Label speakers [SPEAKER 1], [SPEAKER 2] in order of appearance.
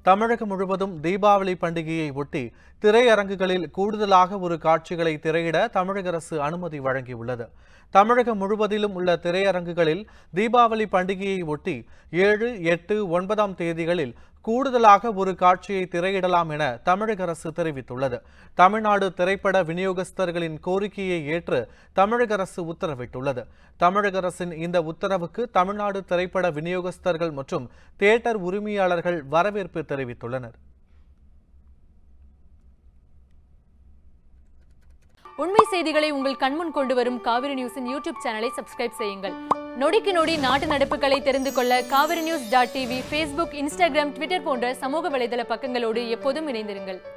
[SPEAKER 1] தமிழகம் முழுவதும் தீபாவளி பண்டிகையை ஒட்டி திரையரங்குகளில் கூடுதலாக ஒரு காட்சிகளை திரையிட தமிழக அரசு அனுமதி வழங்கியுள்ளது தமிழகம் முழுவதிலும் உள்ள திரையரங்குகளில் தீபாவளி பண்டிகையை ஒட்டி ஏழு எட்டு ஒன்பதாம் தேதிகளில் கூடுதலாக ஒரு காட்சியை திரையிடலாம் என தமிழக அரசு தெரிவித்துள்ளது தமிழ்நாடு திரைப்பட விநியோகஸ்தர்களின் கோரிக்கையை ஏற்று தமிழக அரசு உத்தரவிட்டுள்ளது தமிழக அரசின் இந்த உத்தரவுக்கு தமிழ்நாடு திரைப்பட விநியோகஸ்தர்கள் மற்றும் தியேட்டர் உரிமையாளர்கள் வரவேற்பு தெரிவித்துள்ளனர்
[SPEAKER 2] உண்மை செய்திகளை உங்கள் கண்முன் கொண்டு வரும் காவிரி நியூஸின் யூடியூப் சேனலை சப்ஸ்கிரைப் செய்யுங்கள் நொடிக்கு நொடி நாட்டு நடப்புகளை தெரிந்து கொள்ள Kaveri news dot TV Facebook Instagram Twitter போன்ற சமூக வலைதள பக்கங்களோடு எப்போதும் இணைந்திருங்கள்